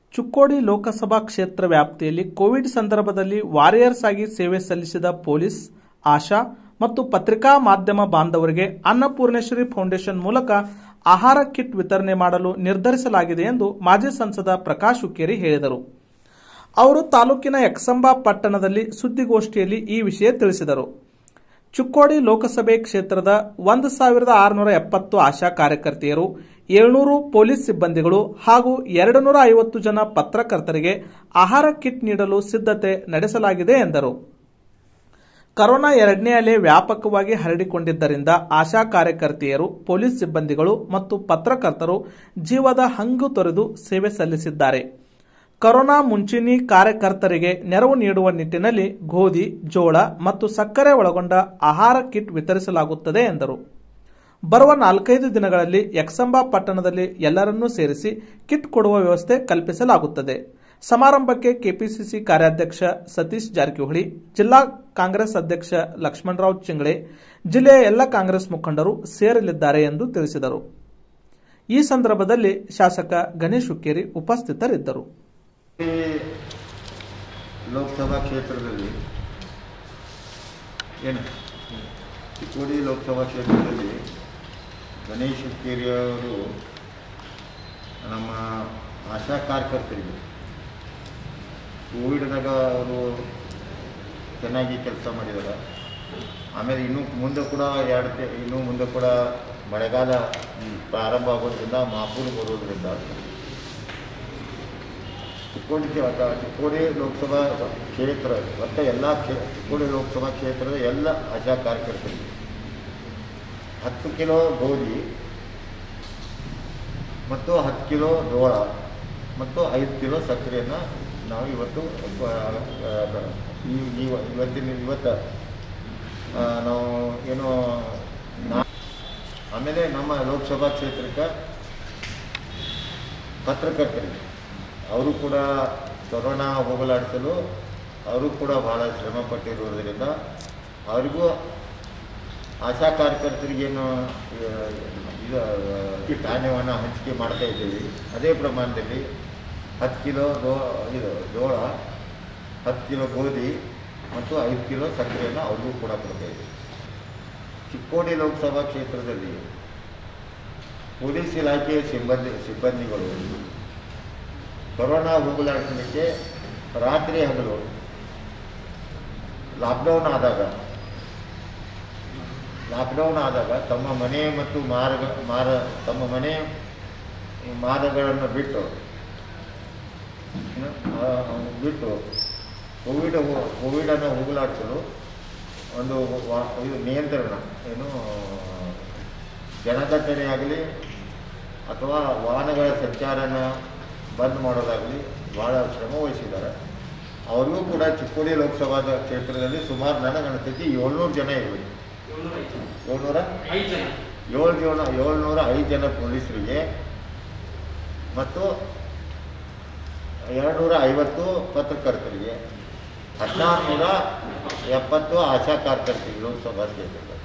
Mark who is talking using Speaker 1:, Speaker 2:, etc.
Speaker 1: ಚುಕ್ಕೋಡಿ ಲೋಕಸಭಾ ಕ್ಷೇತ್ರ ವ್ಯಾಪ್ತಿಯಲ್ಲಿ ಕೋವಿಡ್ ಸಂದರ್ಭದಲ್ಲಿ ವಾರಿಯರ್ಸ್ ಆಗಿ ಸೇವೆ ಸಲ್ಲಿಸಿದ ಪೊಲೀಸ್ ಆಶಾ ಮತ್ತು ಪತ್ರಿಕಾ ಮಾಧ್ಯಮ ಬಾಂಧವರಿಗೆ ಅನ್ನಪೂರ್ಣೇಶ್ವರಿ ಫೌಂಡೇಶನ್ ಮೂಲಕ ಆಹಾರ ಕಿಟ್ ವಿತರಣೆ ಮಾಡಲು ನಿರ್ಧರಿಸಲಾಗಿದೆ ಎಂದು ಮಾಜಿ ಸಂಸದ ಪ್ರಕಾಶ್ ಹುಕ್ಕೇರಿ ಹೇಳಿದರು ಅವರು ತಾಲೂಕಿನ ಯಕ್ಸಂಬಾ ಪಟ್ಟಣದಲ್ಲಿ ಸುದ್ದಿಗೋಷ್ಠಿಯಲ್ಲಿ ಈ ವಿಷಯ ತಿಳಿಸಿದರು ಚುಕ್ಕೋಡಿ ಲೋಕಸಭೆ ಕ್ಷೇತ್ರದ ಒಂದು ಸಾವಿರದ ಆರುನೂರ ಎಪ್ಪತ್ತು ಆಶಾ ಕಾರ್ಯಕರ್ತೆಯರು ಏಳ್ನೂರು ಪೊಲೀಸ್ ಸಿಬ್ಬಂದಿಗಳು ಹಾಗೂ ಎರಡು ನೂರ ಐವತ್ತು ಜನ ಪತ್ರಕರ್ತರಿಗೆ ಆಹಾರ ಕಿಟ್ ನೀಡಲು ಸಿದ್ಧತೆ ನಡೆಸಲಾಗಿದೆ ಎಂದರು ಕರೋನಾ ಎರಡನೇ ಅಲೆ ವ್ಯಾಪಕವಾಗಿ ಹರಡಿಕೊಂಡಿದ್ದರಿಂದ ಆಶಾ ಕಾರ್ಯಕರ್ತೆಯರು ಪೊಲೀಸ್ ಸಿಬ್ಬಂದಿಗಳು ಮತ್ತು ಪತ್ರಕರ್ತರು ಜೀವದ ಹಂಗು ತೊರೆದು ಸೇವೆ ಸಲ್ಲಿಸಿದ್ದಾರೆ ಕರೋನಾ ಮುಂಚೂಣಿ ಕಾರ್ಯಕರ್ತರಿಗೆ ನೆರವು ನೀಡುವ ನಿಟ್ಟಿನಲ್ಲಿ ಗೋಧಿ ಜೋಳ ಮತ್ತು ಸಕ್ಕರೆ ಒಳಗೊಂಡ ಆಹಾರ ಕಿಟ್ ವಿತರಿಸಲಾಗುತ್ತದೆ ಎಂದರು ಬರುವ ನಾಲ್ಕೈದು ದಿನಗಳಲ್ಲಿ ಯಕ್ಸಂಬಾ ಪಟ್ಟಣದಲ್ಲಿ ಎಲ್ಲರನ್ನೂ ಸೇರಿಸಿ ಕಿಟ್ ಕೊಡುವ ವ್ಯವಸ್ಥೆ ಕಲ್ಪಿಸಲಾಗುತ್ತದೆ ಸಮಾರಂಭಕ್ಕೆ ಕೆಪಿಸಿಸಿ ಕಾರ್ಯಾಧ್ಯಕ್ಷ ಸತೀಶ್ ಜಾರಕಿಹೊಳಿ ಜಿಲ್ಲಾ ಕಾಂಗ್ರೆಸ್ ಅಧ್ಯಕ್ಷ ಲಕ್ಷ್ಮಣರಾವ್ ಚಿಂಗಳೆ ಜಿಲ್ಲೆಯ ಎಲ್ಲ ಕಾಂಗ್ರೆಸ್ ಮುಖಂಡರು ಸೇರಲಿದ್ದಾರೆ ಎಂದು ತಿಳಿಸಿದರು ಈ ಸಂದರ್ಭದಲ್ಲಿ ಶಾಸಕ ಗಣೇಶ್ ಹುಕ್ಕೇರಿ ಉಪಸ್ಥಿತರಿದ್ದರು
Speaker 2: ಈ ಲೋಕಸಭಾ ಕ್ಷೇತ್ರದಲ್ಲಿ ಏನು ಚಿಕ್ಕೋಡಿ ಲೋಕಸಭಾ ಕ್ಷೇತ್ರದಲ್ಲಿ ಗಣೇಶ್ ಹುಕ್ಕೇರಿ ಅವರು ನಮ್ಮ ಆಶಾ ಕಾರ್ಯಕರ್ತರಿಗೆ ಕೋವಿಡ್ದಾಗ ಅವರು ಚೆನ್ನಾಗಿ ಕೆಲಸ ಮಾಡಿದ್ದಾರೆ ಆಮೇಲೆ ಇನ್ನೂ ಮುಂದೆ ಕೂಡ ಎರಡು ತಿ- ಇನ್ನೂ ಮುಂದೆ ಕೂಡ ಮಳೆಗಾಲ ಪ್ರಾರಂಭ ಆಗೋದ್ರಿಂದ ಮಾಪೂರು ಬರೋದ್ರಿಂದ ಚಿಕ್ಕೋಡಿ ಕ್ಷೇ- ಚಿಕ್ಕೋಡಿ ಲೋಕಸಭಾ ಕ್ಷೇತ್ರ ಮತ್ತು ಎಲ್ಲ ಕ್ಷೇ ಚಿಕ್ಕೋಡಿ ಲೋಕಸಭಾ ಕ್ಷೇತ್ರದ ಎಲ್ಲ ಆಶಾ ಕಾರ್ಯಕರ್ತರಿಗೆ ಹತ್ತು ಕಿಲೋ ಗೋಧಿ ಮತ್ತು ಹತ್ತು ಕಿಲೋ ಜೋಳ ಮತ್ತು ಐದು ಕಿಲೋ ಸಕ್ಕರೆಯನ್ನು ನಾವು ಇವತ್ತು ಆ, ಆ, ಈ ಈ- ಇವತ್ತಿನ ಇವತ್ತು ಆ, ನಾವು ಏನು ನಾ ಆಮೇಲೆ ನಮ್ಮ ಲೋಕಸಭಾ ಕ್ಷೇತ್ರಕ್ಕೆ ಪತ್ರಕರ್ತರಿಗೆ ಅವರು ಕೂಡ ಕೊರೋನಾ ಹೋಗಲಾಡಿಸಲು ಅವರು ಕೂಡ ಬಹಳ ಶ್ರಮ ಪಟ್ಟಿರುವುದರಿಂದ ಅವರಿಗೂ ಆಶಾ ಕಾರ್ಯಕರ್ತರಿಗೇನು ಆ, ಇದು ಆ, ಧಾನ್ಯವನ್ನು ಹಂಚಿಕೆ ಮಾಡ್ತಾ ಇದ್ದೀವಿ ಅದೇ ಪ್ರಮಾಣದಲ್ಲಿ ಹತ್ತು ಕಿಲೋ ಜೋ ಇದು ಜೋಳ ಹತ್ತು ಕಿಲೋ ಗೋಧಿ ಮತ್ತು ಐದು ಕಿಲೋ ಸಕ್ಕರೆಯನ್ನು ಅವ್ರಿಗೂ ಕೂಡ ಕೊಡ್ತಾ ಇದ್ದೀವಿ ಚಿಕ್ಕೋಡಿ ಲೋಕಸಭಾ ಕ್ಷೇತ್ರದಲ್ಲಿ ಪೊಲೀಸ್ ಇಲಾಖೆಯ ಸಿಬ್ಬಂದಿ ಸಿಬ್ಬಂದಿಗಳು ಕೊರೋನಾ ಹೋಗಲಾಡಿಸಲಿಕ್ಕೆ ರಾತ್ರಿ ಹಗಲು ಲಾಕ್ಡೌನ್ ಆದಾಗ ಲಾಕ್ಡೌನ್ ಆದಾಗ ತಮ್ಮ ಮನೆ ಮತ್ತು ಮಾರ್ಗ ಮಾರ ತಮ್ಮ ಮನೆ ಮಾರ್ಗಗಳನ್ನು ಬಿಟ್ಟು ಏನು, ಆ, ಬಿಟ್ಟು ಕೋವಿಡ್ ಹೋ- ಕೋವಿಡನ್ನು ಹೋಗಲಾಡಿಸಲು ಒಂದು ವಾ- ಇದು ನಿಯಂತ್ರಣ ಏನು ಜನದಟ್ಟಣೆ ಆಗಲಿ ಅಥವಾ ವಾಹನಗಳ ಸಂಚಾರನ ಬಂದ್ ಮಾಡೋದಾಗಲಿ ಭಾಳ ಶ್ರಮ ವಹಿಸಿದ್ದಾರೆ ಅವ್ರಿಗೂ ಕೂಡ ಚಿಕ್ಕೋಡಿ ಲೋಕಸಭಾ ಕ್ಷೇತ್ರದಲ್ಲಿ ಸುಮಾರು ನನಗೆ ಅನಿಸ್ತೈತಿ ಏಳ್ನೂರು ಜನ ಇರಬೇಕು ಏಳ್ನೂರ ಏಳು ಜನ ಏಳ್ನೂರ ಐದು ಜನ ಪೊಲೀಸರಿಗೆ ಮತ್ತು ಎರಡುನೂರ ಐವತ್ತು ಪತ್ರಕರ್ತರಿಗೆ ಹದಿನಾರು ನೂರ ಎಪ್ಪತ್ತು ಆಶಾ ಕಾರ್ಯಕರ್ತರಿಗೆ ಲೋಕಸಭಾ ಕ್ಷೇತ್ರದಲ್ಲಿ